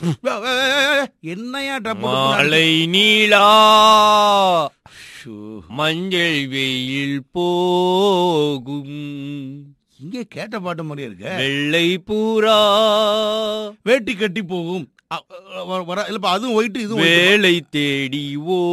என்னையா டப்பு மாலை நீளா மஞ்சள் வெயில் போகும் இங்கே கேட்ட பாட்டு மாதிரியே இருக்க வெள்ளை பூரா வேட்டி கட்டி போகும் அ, அ, வர- வர இல்லப்பா அதுவும் ஒயிட்டு இதுவும் white. வேலை தேடி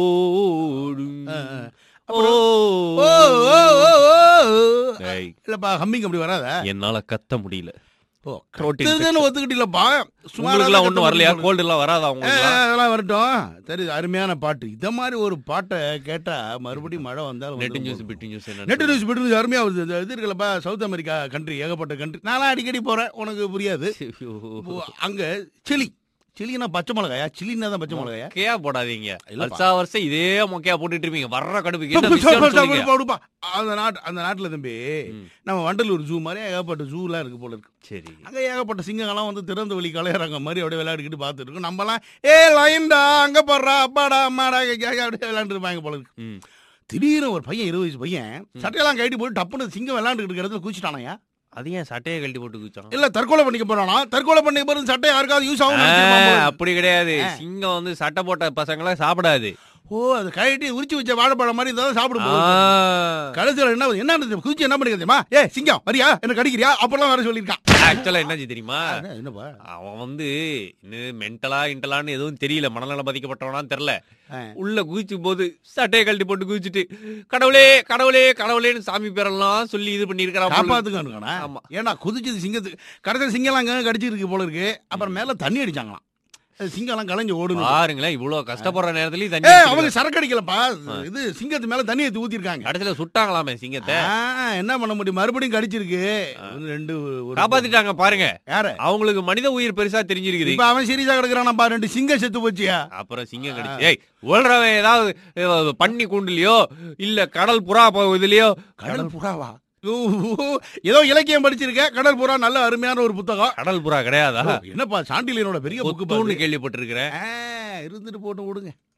ஓடும் ஆ, ஆ. ஓ ஓ, ஓ, ஓ, ஓ. ஏய், இல்லப்பா ஹம்மிங் அப்படி வராதா என்னால கத்த முடியல ஓ Throat கத்துதுன்னு ஒத்துக்கிட்டீங்களப்பா உங்களுக்குலாம் ஒண்ணும் வரலையா கோல்டு எல்லாம் வராதா ஏ, உங்களுக்கு அதெல்லாம் வரட்டும் சரி அருமையான பாட்டு இத மாதிரி ஒரு பாட்டை கேட்டா மறுபடியும் மழை வந்தாலும் நெட் வந்துரும் நியூஸ் போல. Bit news net news bit news அருமையா வருது இந்த இது இருக்குல்லப்பா சவுத் அமெரிக்கா கண்ட்ரி ஏகப்பட்ட கண்ட்ரி நான்லாம் அடிக்கடி போறேன் உனக்கு புரியாது இப்போ அங்க சிலி சிலினா பச்சை மிளகாயா சிலினா தான் பச்சை மிளகாயா மொக்கையா போடாதீங்க இல்லப்பா. வருஷா வருஷம் இதே மொக்கையா போட்டுட்டு இருப்பீங்க வர்ற கடுப்புக்கு என்ன விஷயம்னு சொல்லுங்க. போடுப்பா. அந்த நாட்டு அந்த நாட்டுல தம்பி ம். நம்ம வண்டலூர் ஜூ மாதிரி ஏகப்பட்ட ஜூலாம் இருக்கு போல இருக்கு சரி அங்க ஏகப்பட்ட சிங்கங்கள்லாம் வந்து திறந்த வழி கலையறாங்க மாதிரி அப்படியே விளையாடிக்கிட்டு பார்த்துட்டு இருக்கோம் நம்மலாம் ஏ லைன்டா அங்க போடுறா அப்பாடா அம்மாடா கே- கே- அப்படியே விளையாண்டு இருப்பாங்க போல இருக்கு ம். திடீர்னு ஒரு பையன் இருபது வயசு பையன் சட்டையெல்லாம் கட்டி போட்டு டப்புன்னு சிங்கம் விளையாண்டுக்கிட்டு இருக்கிற இடத்துல குச்சிட்டானயா அது ஏன் சட்டையை கழட்டி போட்டு குச்சான் இல்ல தற்கொலை பண்ணிக்க போறானா தற்கொலை பண்ணிக்க போறது சட்டை யாருக்காவது யூஸ் ஆகும் ஆ, அப்படி கிடையாது சிங்கம் வந்து சட்டை போட்ட பசங்களை சாப்பிடாது ஓ அது கழட்டி உரிச்சு வச்ச வாழைப்பழம் மாதிரி தான் சாப்பிடும் போது ஆ. கடைசியில் என்ன என்ன நடந்தது? குதிச்சு என்ன பண்ணிக்க தெரியுமா ஏ சிங்கம் வரியா என்ன கடிக்கிறியா அப்பெல்லாம் வேற சொல்லியிருக்கான் ஆக்சுவலா என்னாச்சு தெரியுமா என்ன- என்னப்பா அவன் வந்து இன்னும் மென்டலா இன்டலான்னு எதுவும் தெரியல மனநல பாதிக்கப்பட்டவனான்னு தெரியல ஆ. உள்ள குதிச்சும் போது சட்டையை கழட்டி போட்டு குதிச்சுட்டு கடவுளே கடவுளே கடவுளேன்னு சாமி பேரெல்லாம் சொல்லி இது பண்ணிருக்கிறான் காப்பாத்துக்கானுக்கானா ஆமா. ஏன்னா குதிச்சது சிங்கத்துக்கு கடைசியில் சிங்கம்லாம் அங்க கடிச்சிருக்கு போல இருக்கு அப்புறம் மேல தண்ணி அடிச்சாங்களாம் அது சிங்கம்லாம் கலைஞ்சு ஓடுது பாருங்களேன் இவ்வளவு கஷ்டப்படுற நேரத்துலயும் ஏ தண்ணி அவங்க அவங்க சரக்கு அடிக்கலப்பா இது சிங்கத்து மேல தண்ணி ஊத்தி ஊத்திருக்காங்க கடைசியில சுட்டாங்களாமே சிங்கத்தை ஆ, என்ன பண்ண முடியும் மறுபடியும் கடிச்சிருக்கு ஒண்ணு, ரெண்டு ஒரு- காப்பாத்திட்டாங்க பாருங்க யார அவங்களுக்கு மனித உயிர் பெருசா தெரிஞ்சிருக்குது இப்ப அவன் சீரியஸா கிடக்குறானப்பா ரெண்டு சிங்கம் செத்து போச்சியா அப்புறம் சிங்கம் கடிச்சு ஏய் ஓடுறவன் ஏதாவது அஹ், பன்னி கூண்டுலயோ இல்ல கடல் புறா போ- இதுலயோ கடல் புறாவா ஓ, ஓ, ஏதோ இலக்கியம் படிச்சிருக்க கடல் புறா நல்ல அருமையான ஒரு புத்தகம் கடல் புறா கிடையாதா ஓ, என்னப்பா சாண்டிலியனோட பெரிய புக்கு புத்தூன்னு கேள்விப்பட்டிருக்கிறேன் இருந்துட்டு போட்டு விடுங்க